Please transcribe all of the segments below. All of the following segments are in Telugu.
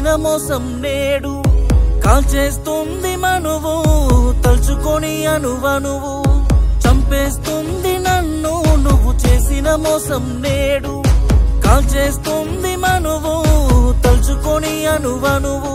మోసం నేడు కాల్చేస్తుంది మనువు తలుచుకొని అనువనువు చంపేస్తుంది నన్ను నువ్వు చేసిన మోసం నేడు కాల్చేస్తుంది మనువు తలుచుకొని అనువనువు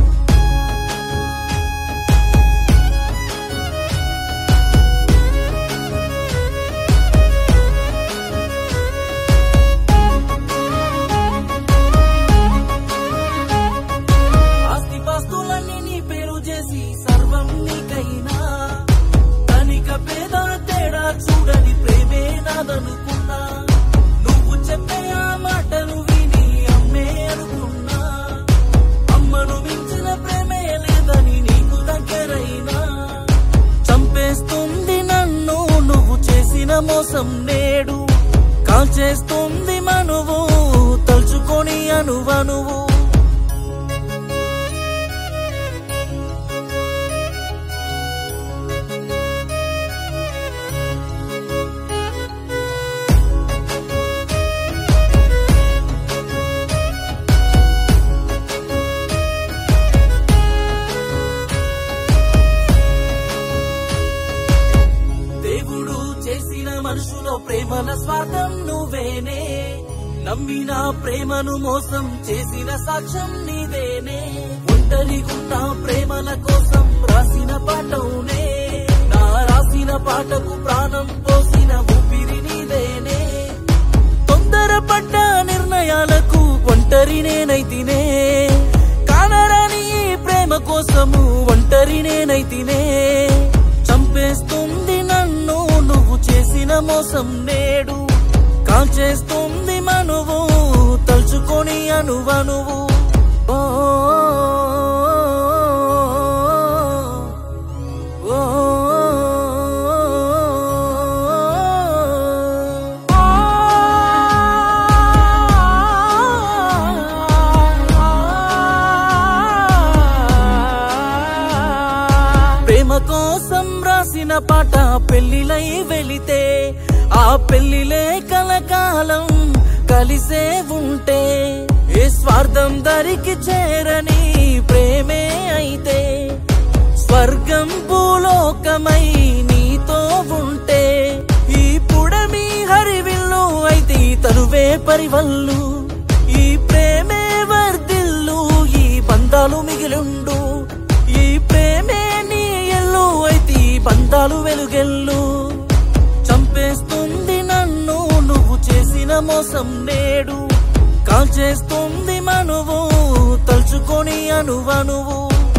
ఆస్తిపాస్తులన్నీ నీ పేరు చేసి సర్వం నీకైనా ధనిక పేద తేడా చూడని ప్రేమే నాదనుకున్నా నువ్వు చెప్పే ఆ మాటలు విని అమ్మే అనుకున్నా అమ్మను మించిన ప్రేమే లేదని నీకు దగ్గరైనా చంపేస్తుంది నన్ను నువ్వు చేసిన మోసం నేడు కాల్చేస్తుంది మనువు తలుచుకొని అనువనువు దేవుడు చేసిన మనుషులో ప్రేమల స్వార్థం నువ్వేనే నమ్మిన ప్రేమను మోసం చేసిన సాక్ష్యం నీదేనే ఒంటరిగున్న ప్రేమల కోసం రాసిన పాటవునే నా రాసిన పాటకు ప్రాణం పోసిన ఊపిరి నీదేనే తొందరపడ్డ నిర్ణయాలకు ఒంటరి నేనైతినే కానరాని ఈ ప్రేమ కోసము ఒంటరి నేనైతినే చంపేస్తుంది నన్ను నువ్వు చేసిన మోసం నేడు కాల్చేస్తుంది మనువు తలుచుకొని అనువనువు ఓ, ఓ, ప్రేమ కోసం రాసిన పాట పెళ్లిలై వెళితే ఆ పెళ్లిలే కలకాలం కలిసే ఉంటే ఏ స్వార్థం దరికి చేరని ప్రేమే అయితే స్వర్గం భూలోకమై నీతో ఉంటే ఈ పుడమి హరివిల్లు అయితే ఈ తనువే పరివల్లు ఈ ప్రేమే వర్దిల్లు ఈ బంధాలు మిగిలుండు ఈ ప్రేమే నీ ఎల్లు అయితే ఈ బంధాలు వెలుగెల్లు చంపేస్తుంది నన్ను నువ్వు చేసిన మోసం నేడు కాల్చేస్తుంది మనువు తలుచుకొని అనువనువు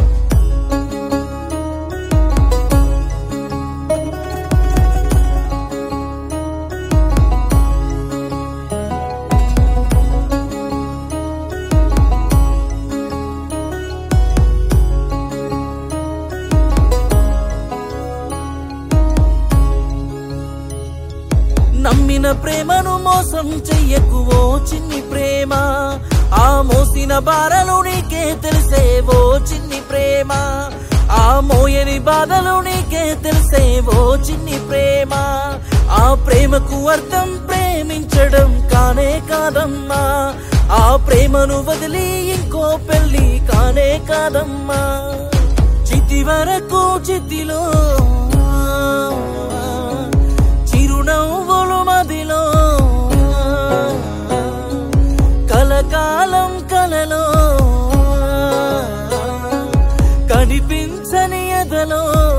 నమ్మిన ప్రేమను మోసం చెయ్యకు ఓ చిన్ని ప్రేమ ఆ మోసిన బారలు నీకే తెలిసేవో చిన్ని ప్రేమ ఆ మోయని బాధలు నీకే తెలిసేవో చిన్ని ప్రేమ ఆ ప్రేమకు అర్థం ప్రేమించడం కానే కాదమ్మా ఆ ప్రేమను వదిలి ఇంకో పెళ్లి కానే కాదమ్మా చితి వరకు చితిలో చిరునవ్వులు మదిలో కలకాలం కలలో కనిపించని ఎదలో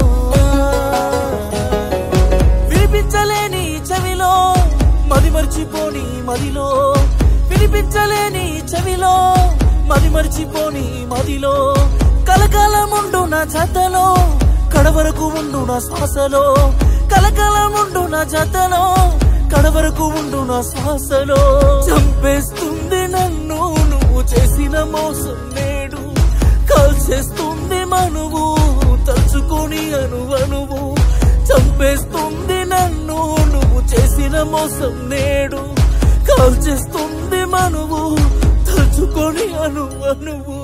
వినిపించలేని చెవిలో మది మర్చిపోని మదిలో వినిపించలేని చెవిలో మది మర్చిపోని మదిలో కలకాలం ఉండు నా జతలో కడవరకు ఉండు నా శ్వాసలో కలకాలం ఉండు నా జతలో కడవరకు ఉండు నా శ్వాసలో చంపేస్తుంది నన్ను నువ్వు చేసిన మోసం నేడు కాల్చేస్తుంది మనువు తలుచుకొని అనువనువు చంపేస్తుంది నన్ను నువ్వు చేసిన మోసం నేడు కాల్చేస్తుంది మనువు తలుచుకొని అనువనువు